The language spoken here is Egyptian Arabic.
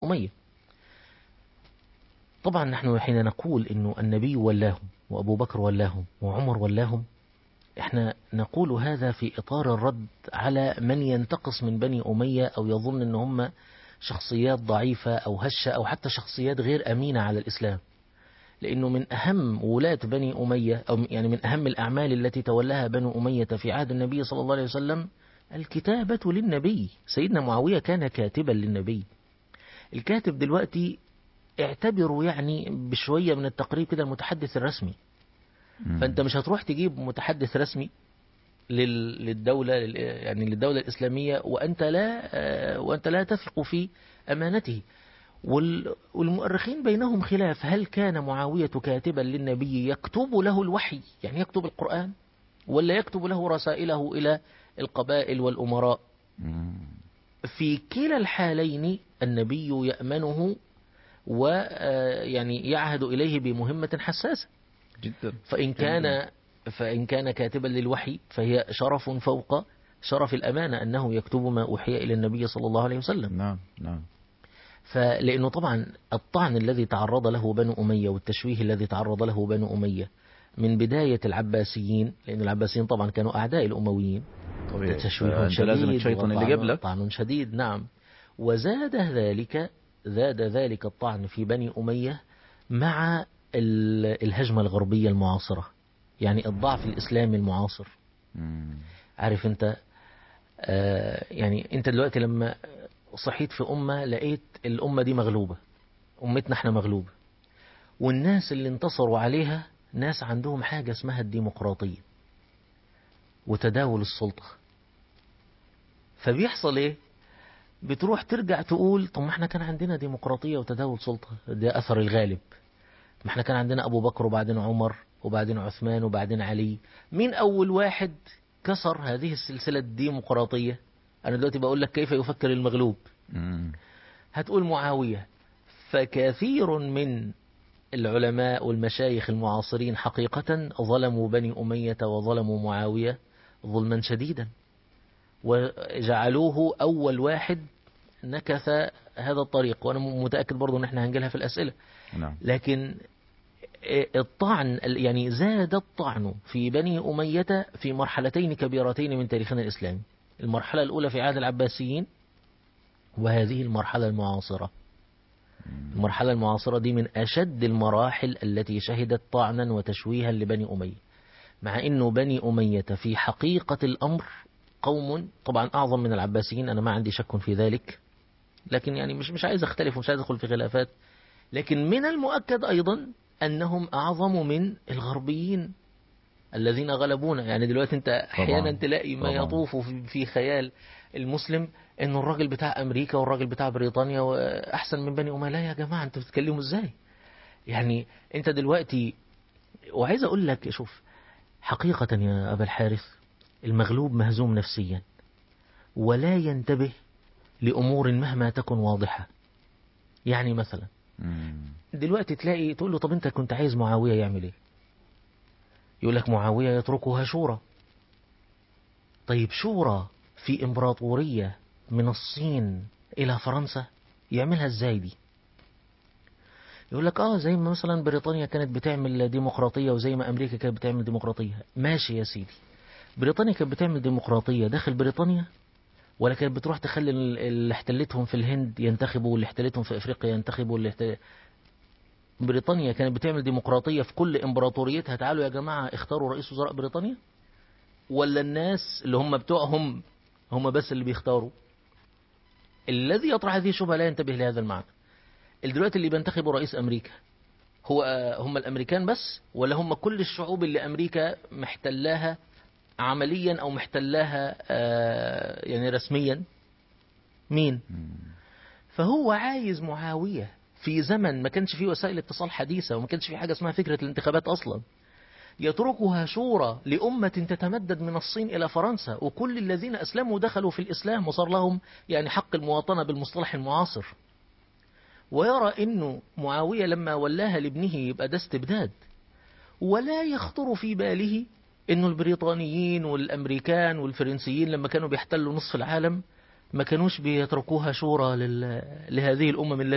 أمية طبعا نحن حين نقول أنه النبي ولاهم وأبو بكر ولاهم وعمر ولاهم احنا نقول هذا في إطار الرد على من ينتقص من بني أمية أو يظن أن هم شخصيات ضعيفة أو هشة أو حتى شخصيات غير أمينة على الإسلام لأنه من أهم ولاة بني أمية أو يعني من أهم الأعمال التي تولاها بنو أمية في عهد النبي صلى الله عليه وسلم الكتابة للنبي سيدنا معاوية كان كاتبا للنبي الكاتب دلوقتي اعتبروا يعني بشوية من التقريب كده المتحدث الرسمي فأنت مش هتروح تجيب متحدث رسمي لل- للدولة لل- يعني للدولة الإسلامية وأنت لا آه، وأنت لا تثق في أمانته وال- والمؤرخين بينهم خلاف هل كان معاوية كاتبا للنبي يكتب له الوحي يعني يكتب القرآن ولا يكتب له رسائله إلى القبائل والأمراء في كلا الحالين النبي يأمنه ويعني يعهد إليه بمهمة حساسة جدا فإن كان فإن كان كاتبا للوحي فهي شرف فوق شرف الأمانة أنه يكتب ما أوحي إلى النبي صلى الله عليه وسلم نعم نعم فلأنه طبعا الطعن الذي تعرض له بنو أمية والتشويه الذي تعرض له بنو أمية من بداية العباسيين لأن العباسيين طبعا كانوا أعداء الأمويين طبيعي تشويه فأنت شديد لازم الشيطان اللي وطعن- جاب لك طعن شديد نعم وزاد ذلك زاد ذلك الطعن في بني أمية مع ال- الهجمة الغربية المعاصرة يعني الضعف الإسلامي المعاصر مم. عارف انت آه يعني انت دلوقتي لما صحيت في أمة لقيت الأمة دي مغلوبة أمتنا احنا مغلوبة والناس اللي انتصروا عليها ناس عندهم حاجة اسمها الديمقراطية وتداول السلطة فبيحصل ايه بتروح ترجع تقول طب ما احنا كان عندنا ديمقراطية وتداول سلطة ده أثر الغالب ما احنا كان عندنا أبو بكر وبعدين عمر وبعدين عثمان وبعدين علي مين أول واحد كسر هذه السلسلة الديمقراطية أنا دلوقتي بقول لك كيف يفكر المغلوب مم. هتقول معاوية فكثير من العلماء والمشايخ المعاصرين حقيقة ظلموا بني أمية وظلموا معاوية ظلما شديدا وجعلوه أول واحد نكث هذا الطريق وأنا متأكد برضو أن احنا هنجلها في الأسئلة نعم لكن الطعن يعني زاد الطعن في بني أمية في مرحلتين كبيرتين من تاريخنا الإسلامي المرحلة الأولى في عهد العباسيين وهذه المرحلة المعاصرة المرحلة المعاصرة دي من أشد المراحل التي شهدت طعنا وتشويها لبني أمية مع أنه بني أمية في حقيقة الأمر قوم طبعا أعظم من العباسيين أنا ما عندي شك في ذلك لكن يعني مش مش عايز أختلف ومش عايز أدخل في خلافات لكن من المؤكد أيضا أنهم أعظم من الغربيين الذين غلبونا يعني دلوقتي أنت أحيانا تلاقي ما طبعاً. يطوف في- في خيال المسلم انه الراجل بتاع امريكا والراجل بتاع بريطانيا احسن من بني اميه لا يا جماعه انتوا بتتكلموا ازاي يعني انت دلوقتي وعايز اقول لك شوف حقيقه يا ابا الحارث المغلوب مهزوم نفسيا ولا ينتبه لامور مهما تكن واضحه يعني مثلا مم. دلوقتي تلاقي تقول له طب انت كنت عايز معاويه يعمل ايه يقول لك معاويه يتركها شورى طيب شورى في امبراطوريه من الصين الى فرنسا يعملها ازاي دي يقول لك اه زي ما مثلا بريطانيا كانت بتعمل ديمقراطيه وزي ما امريكا كانت بتعمل ديمقراطيه ماشي يا سيدي بريطانيا كانت بتعمل ديمقراطيه داخل بريطانيا ولا كانت بتروح تخلي ال- اللي احتلتهم في الهند ينتخبوا واللي احتلتهم في افريقيا ينتخبوا واللي احتل... بريطانيا كانت بتعمل ديمقراطيه في كل امبراطوريتها تعالوا يا جماعه اختاروا رئيس وزراء بريطانيا ولا الناس اللي هم بتوعهم هم بس اللي بيختاروا الذي يطرح هذه الشبهه لا ينتبه لهذا المعنى دلوقتي اللي بينتخبوا رئيس امريكا هو آه، هم الامريكان بس ولا هم كل الشعوب اللي امريكا محتلاها عمليا او محتلاها آه، يعني رسميا مين فهو عايز معاوية في زمن ما كانش فيه وسائل اتصال حديثة وما كانش فيه حاجة اسمها فكرة الانتخابات أصلا يتركها شورى لأمة تتمدد من الصين إلى فرنسا وكل الذين أسلموا دخلوا في الإسلام وصار لهم يعني حق المواطنة بالمصطلح المعاصر ويرى أنه معاوية لما ولاها لابنه يبقى ده استبداد ولا يخطر في باله أنه البريطانيين والأمريكان والفرنسيين لما كانوا بيحتلوا نصف العالم ما كانوش بيتركوها شورى لل... لهذه الأمم التي